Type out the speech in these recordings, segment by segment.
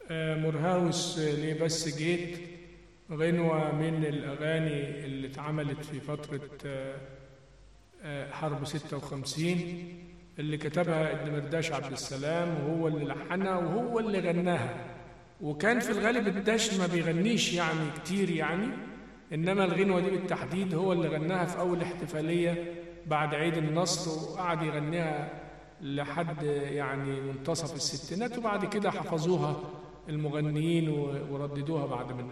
آه، مرهاوس آه، ليه بس جيت غنوة من الأغاني اللي اتعملت في فترة آه، آه، حرب 56 اللي كتبها ابن مرداش عبد السلام وهو اللي لحنها وهو اللي غناها وكان في الغالب الداش ما بيغنيش يعني كتير يعني إنما الغنوة دي بالتحديد هو اللي غناها في أول احتفالية بعد عيد النصر وقعد يغنيها لحد يعني منتصف الستينات وبعد كده حفظوها المغنيين و- ورددوها بعد منه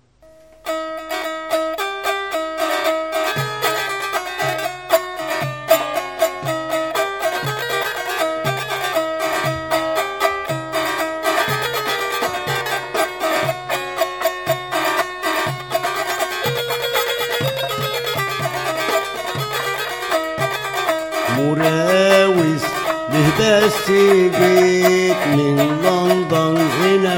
مراوس ليه بس جيت من لندن هنا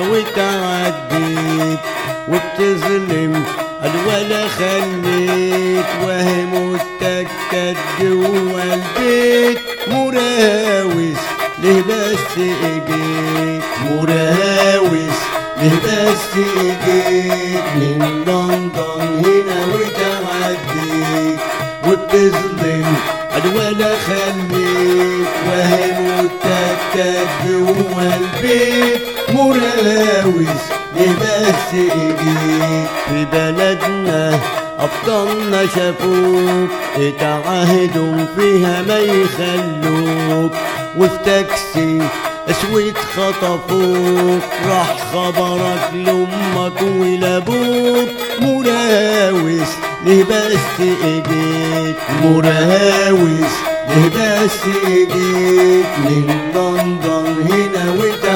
وتعديت وبتظلم قال ولا خليت وهي متكت جوا البيت مراوس ليه بس جيت مراوس ليه بس جيت من لندن هنا وتعديت وبتظلم قال ولا خليت وهي متكت جوا البيت مراوس ليه بس ايديك في بلدنا أبطالنا شافوك اتعهدوا فيها ما يخلوك وفي تاكسي اسود خطفوك راح خبرك لامك ولابوك مراوس ليه بس ايديك مراوس ليه بس ايديك من لندن هنا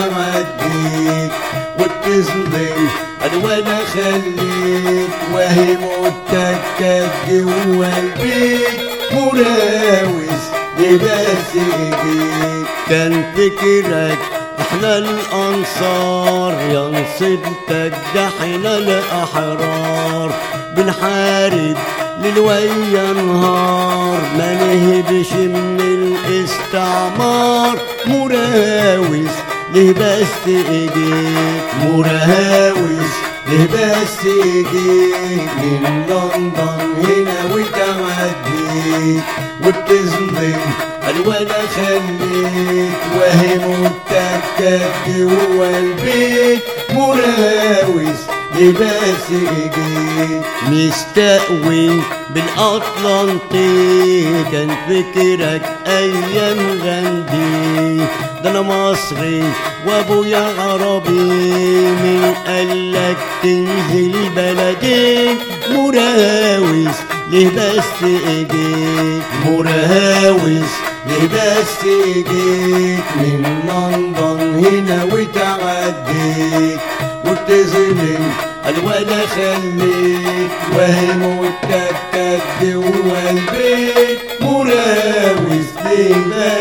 وتعديك وبتظلم قال ولا خليك وهي متكت جوا البيت مراوس ليه بس ايديك كان فكرك احنا الانصار يا نصيبتك ده احنا الاحرار بنحارب ليل ويا نهار ما نهبش من الاستعمار مراوس ليه بس ايديك مراوس ليه بس ايديك من لندن هنا وتعديك وبتظلم قال ولا خليك وهي متكت جوا البيت مراوس ليه بس ايديك مستقوي بالاطلنطي كان فكرك ايام غندي ده انا مصري وابويا عربي من قالك تنزل بلدين مراوس ليه بس ايديك مراوس ليه بس ايديك من لندن هنا وتعديك وبتظلم قال ولا خليك وهي متكت جوا البيت مراوس ليه بس